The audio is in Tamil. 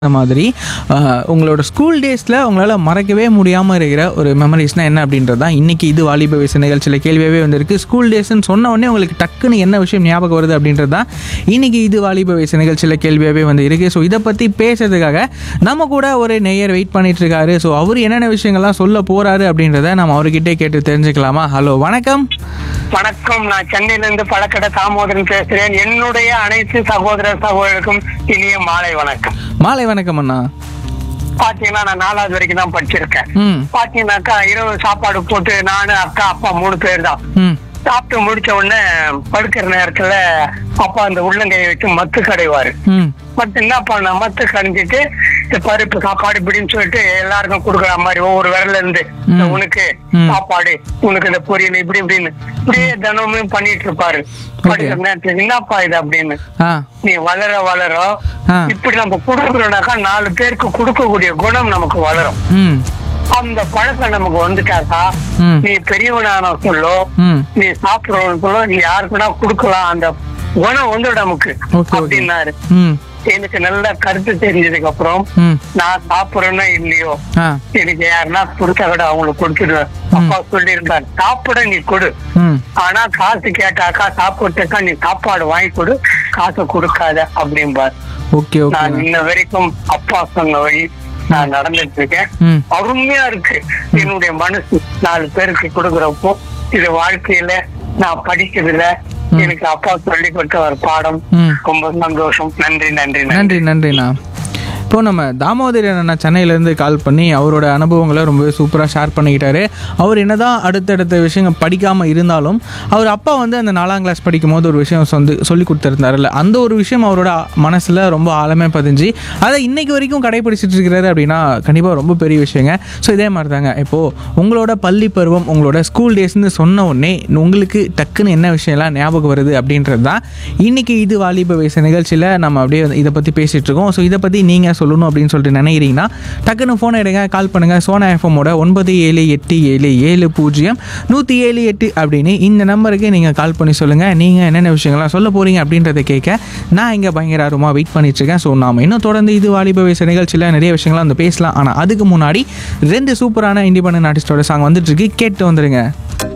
அந்த மாதிரி ஆஹ், உங்களோட ஸ்கூல் டேஸில் உங்களால் மறக்கவே முடியாமல் இருக்கிற ஒரு மெமரிஸ்னால் என்ன அப்படின்றது தான் இன்றைக்கி இது வாலிப வயசு நிகழ்ச்சியில் கேள்வியாகவே வந்திருக்கு ஸ்கூல் டேஸ்ன்னு சொன்ன உடனே உங்களுக்கு டக்குன்னு என்ன விஷயம் ஞாபகம் வருது அப்படின்றது தான் இன்றைக்கி இது வாலிப வயசு நிகழ்ச்சியில் கேள்வியாகவே வந்து இருக்குது ஸோ இதை பற்றி பேசுறதுக்காக நம்ம கூட ஒரு நேயர் வெயிட் பண்ணிட்டு இருக்காரு ஸோ அவர் என்னென்ன விஷயங்கள்லாம் சொல்ல போகிறாரு அப்படின்றத நம்ம அவர்கிட்டே கேட்டு தெரிஞ்சுக்கலாமா ஹலோ வணக்கம் வணக்கம் நான் சென்னையில இருந்து பழக்கடை தாமோதரன் பேசுறேன் என்னுடைய அனைத்து சகோதர சகோதரருக்கும் இனிய மாலை வணக்கம் மாலை வணக்கம் அண்ணா பாத்தீங்கன்னா நான் நாலாவது வரைக்கும் தான் படிச்சிருக்கேன் ம் பாத்தீங்கன்னாக்கா இரவு சாப்பாடு போட்டு நானு அக்கா அப்பா மூணு பேர் தான் ம் சாப்பிட்டு முடிச்ச உடனே படுக்கிற நேரத்துல அப்பா அந்த உள்ளங்கையை வச்சு மத்து கடைவாரு ம் மத்து என்ன பண்ண மத்து கடைஞ்சிட்டு இந்த பருப்பு சாப்பாடு இப்படின்னு சொல்லிட்டு எல்லாருக்கும் கொடுக்குற மாதிரி ஒவ்வொரு விரல்ல இருந்து இந்த ம். உனக்கு ம். சாப்பாடு உனக்கு இந்த பொரியல் இப்படி இப்படின்னு இப்படியே தினமும் பண்ணிட்டு இருப்பாரு படிக்கிற நேரத்துல என்னப்பா இது அப்படின்னு ஆ நீ வளர வளர ஆ. இப்படி நம்ம கொடுக்குறோம்னாக்கா நாலு பேருக்கு கொடுக்கக்கூடிய குணம் நமக்கு வளரும் ம் அந்த பழக்கம் நமக்கு வந்துட்டாக்கா ம். நீ பெரியவனான சொல்லோ ம் நீ சாப்பிடுறவன் சொல்லோ நீ யாருக்குன்னா கொடுக்கலாம் அந்த குணம் வந்து நமக்கு ஓகே ஓகே அப்படின்னாரு ம் எனக்கு நல்ல கருத்து தெரிஞ்சதுக்கு அப்புறம் ம் நான் சாப்பிடுறேனோ இல்லையோ ஆ எனக்கு யாருன்னா கொடுத்தா கூட அவங்களுக்கு கொடுத்துடுவேன் அப்பா சொல்லியிருந்தார் சாப்பிட நீ கொடு ம் ஆனா காசு கேட்டாக்கா சாப்பிட்டுக்கா நீ சாப்பாடு வாங்கி கொடு காசை கொடுக்காத அப்படிம்பார் ஓகே ஓகே நான் இன்ன வரைக்கும் அப்பா சொன்ன வழி நான் நடந்துட்டு இருக்கேன் ம் அருமையா இருக்கு என்னுடைய மனசு நாலு பேருக்கு கொடுக்கறப்போ இது வாழ்க்கையில நான் படிக்கிறதுல எனக்கு அப்பா சொல்லி கொடுத்த ஒரு பாடம் ம் ரொம்ப சந்தோஷம் நன்றி நன்றி நன்றி நன்றி நன்றிண்ணா இப்போ நம்ம தாமோதரன் அண்ணா சென்னையிலேருந்து கால் பண்ணி அவரோட அனுபவங்களை ரொம்பவே சூப்பராக ஷேர் பண்ணிக்கிட்டாரு அவர் என்னதான் அடுத்தடுத்த விஷயங்கள் படிக்காமல் இருந்தாலும் அவர் அப்பா வந்து அந்த நாலாம் கிளாஸ் படிக்கும் போது ஒரு விஷயம் வந்து சொல்லி கொடுத்துருந்தாருல்ல அந்த ஒரு விஷயம் அவரோட மனசில் ரொம்ப ஆழமாக பதிஞ்சு அதை இன்னைக்கு வரைக்கும் கடைபிடிச்சிட்டு இருக்கிறாரு அப்படின்னா கண்டிப்பாக ரொம்ப பெரிய விஷயங்க ஸோ இதே மாதிரி தாங்க இப்போது உங்களோட பள்ளி பருவம் உங்களோட ஸ்கூல் டேஸ்னு சொன்ன உடனே உங்களுக்கு டக்குன்னு என்ன விஷயம்லாம் ஞாபகம் வருது அப்படின்றது தான் இன்றைக்கி இது வாலிப வயசு நிகழ்ச்சியில் நம்ம அப்படியே இதை பற்றி பேசிகிட்டு இருக்கோம் ஸோ இதை பற்றி நீங்கள் சொல்லணும் அப்படின்னு சொல்லிட்டு நினைக்கிறீங்கன்னா டக்குன்னு ஃபோன் எடுங்க கால் பண்ணுங்கள் சோனா எஃப்எம்மோட ஒன்பது ஏழு எட்டு ஏழு ஏழு பூஜ்ஜியம் நூற்றி ஏழு எட்டு அப்படின்னு இந்த நம்பருக்கு நீங்கள் கால் பண்ணி சொல்லுங்கள் நீங்கள் என்னென்ன விஷயங்கள்லாம் சொல்ல போகிறீங்க அப்படின்றத கேட்க நான் இங்கே பயங்கர ஆர்வமாக வெயிட் பண்ணிட்டுருக்கேன் ஸோ நாம் இன்னும் தொடர்ந்து இது வாலிப வயசு நிகழ்ச்சியில் நிறைய விஷயங்கள்லாம் வந்து பேசலாம் ஆனால் அதுக்கு முன்னாடி ரெண்டு சூப்பரான இண்டிபெண்டன்ட் ஆர்டிஸ்டோட சாங் வந்துட்டு இருக்கு கேட்டு வந்துடுங்க